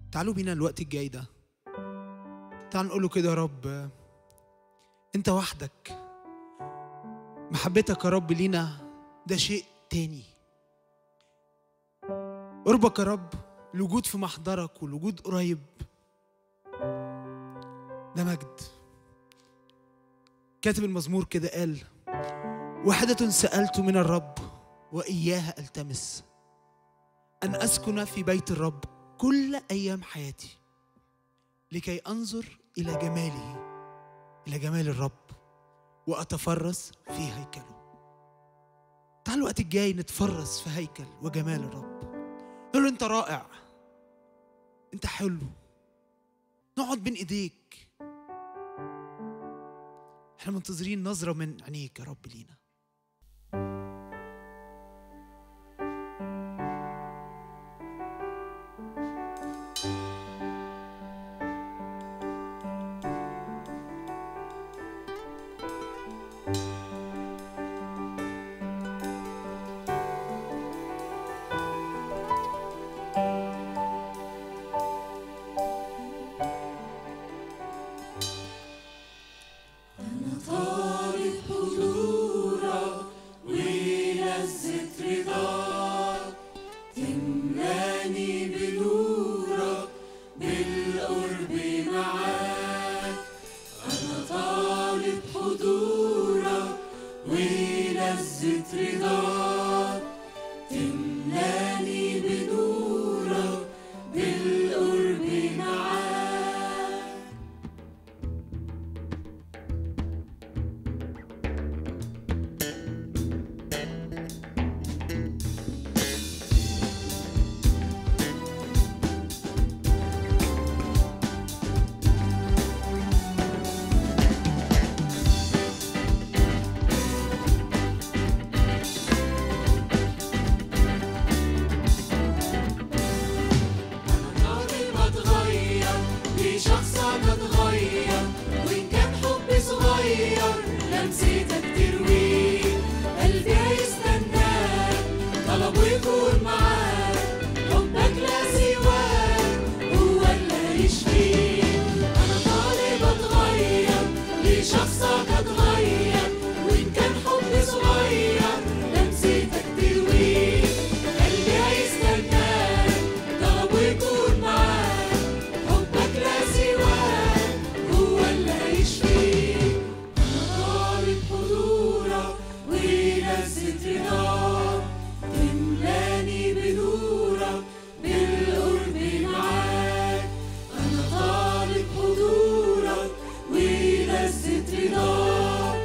تعالوا بينا الوقت الجاي ده تعال نقول له كده يا رب انت وحدك محبتك يا رب لينا ده شيء تاني قربك يا رب الوجود في محضرك والوجود قريب ده مجد كاتب المزمور كده قال واحدة سألت من الرب وإياها ألتمس أن أسكن في بيت الرب كل أيام حياتي لكي أنظر إلى جماله إلى جمال الرب وأتفرس في هيكله تعالوا الوقت الجاي نتفرس في هيكل وجمال الرب نقول له أنت رائع أنت حلو نقعد بين إيديك احنا منتظرين نظرة من عينيك يا رب لينا طالب اتغير لشخصك اتغير وان كان حبي صغير لمستك ترويه قلبي هيستناك طلبه يكون معاك حبك لا سواك هو اللي هيشفيك انا طالب اتغير لشخصك اتغير وان كان حبي صغير لمستك ترويه قلبي هيستناك طلبه يكون معاك حبك لا سواك هو اللي هيشفيك أنا طالب حضورك ولذة رضاك تملاني بنورك بالقرب معاك أنا طالب حضورك ولذة رضاك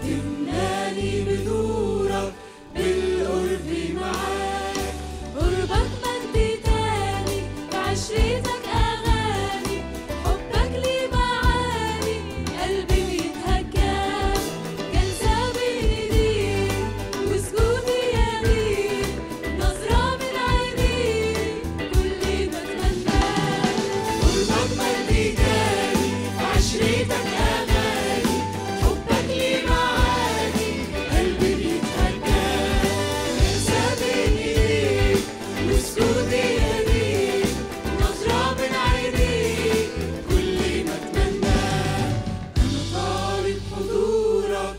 تملاني بنورك بالقرب معاك قربك مجد تاني بعشرتك أغاني حبك لي معاني قلبي بيتهكاك جلسة بين ايديك وسجودي يمين نظرة من عينيك كل ما اتمناك قربك مجد تاني بعشرتك أغاني حبك لي معاني قلبي بيتهكاك جلسة بين ايديك وسجودي يمين نظرة من عينيك كل ما اتمناك أنا طالب حضورك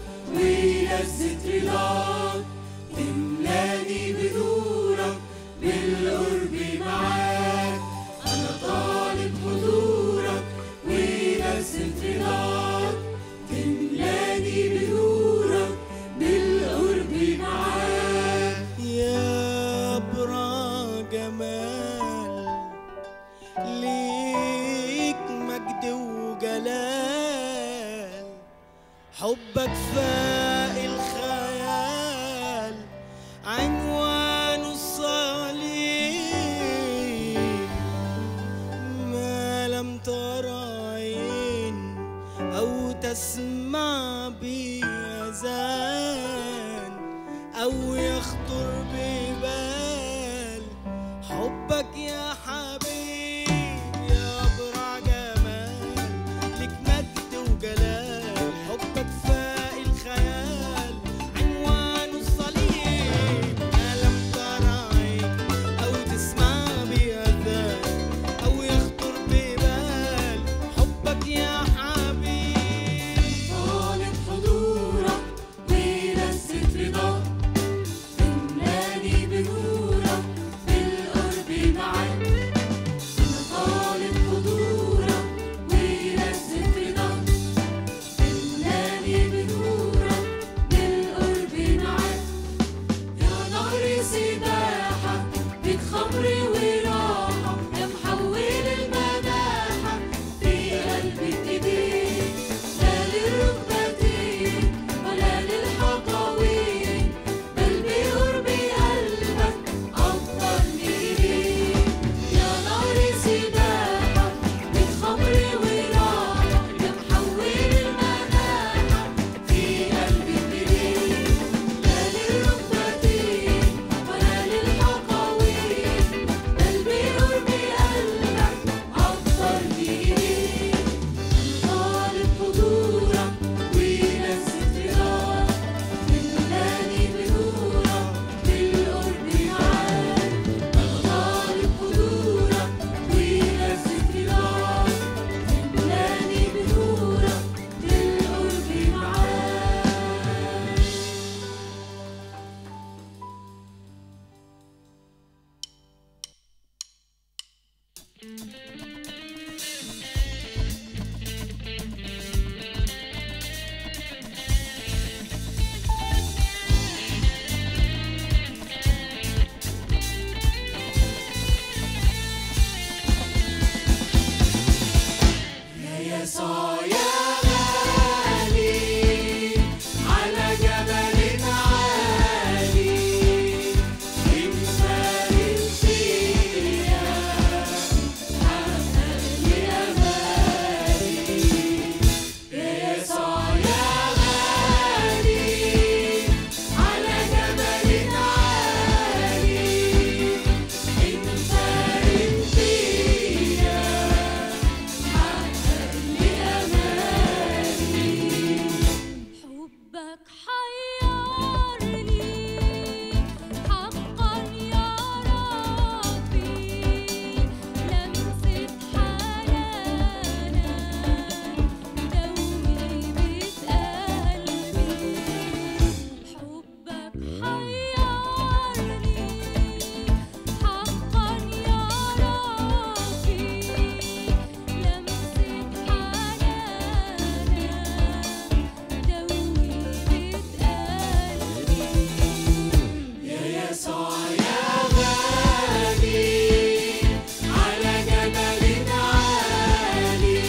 ولذة رضاك تملاني بنورك بالقرب معاك أنا طالب حضورك ولذة رضاك تملاني بنورك بالقرب معاك يا برا جمال ليك مجد وجلال حبك فاق الخيال عنوان الصليب ما لم ترى عين أو تسمع بأذان أو يخطر ببال حبك يا حبيب يا برع جمال لك مجد وجلال حبك فاق الخيال عنوان الصليب ما لم ترى عين أو تسمع بأذان أو يخطر يسوع يا غالي على جبل عالي انفرد فيا حقق لي امالي يا يسوع يا غالي على جبل عالي انفرد فيا حبك حيرني حقا يا ربي لمسة حنانك دوبت قلبي حبك حيرني حقا يا ربي لمسة حنانك دوبت قلبي يا يسوع يا غالي على جبل عالي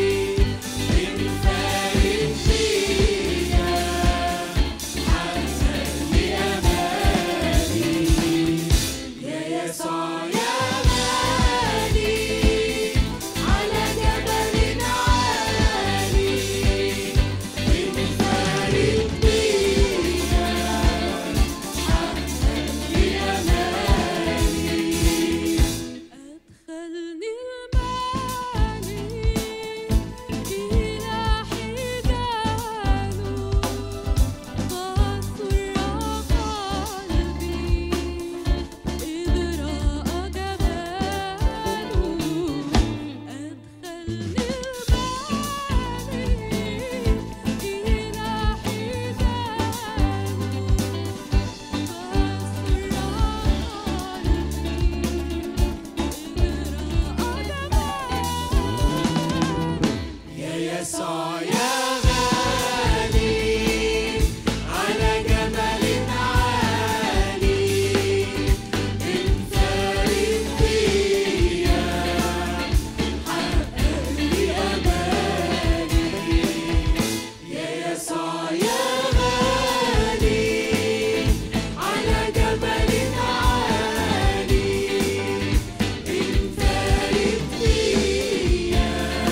انفرد فيا حقق لي امالي يا يسوع يا غالي على جبل عالي انفرد فيا أدخلني المالي إلى حجاله فسر قلبي إذ رأى جماله أدخلني المالي إلى يا يسوع يا غالي على جبل عالي انفرد فيا حقق لي امالي يا يسوع يا غالي على جبل عالي انفرد فيا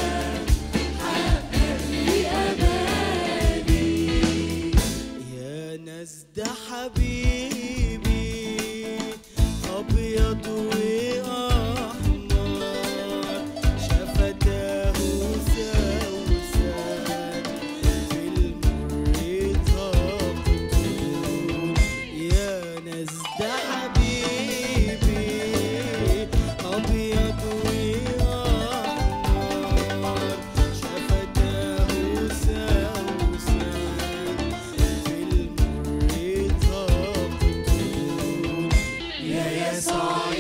يا ناس ده حبيبي ابيض واحمر شفتاه سوسن في المر تقطن يا ناس ده حبيبي ابيض واحمر شفتاه سوسن في المر تقطن يا يسوع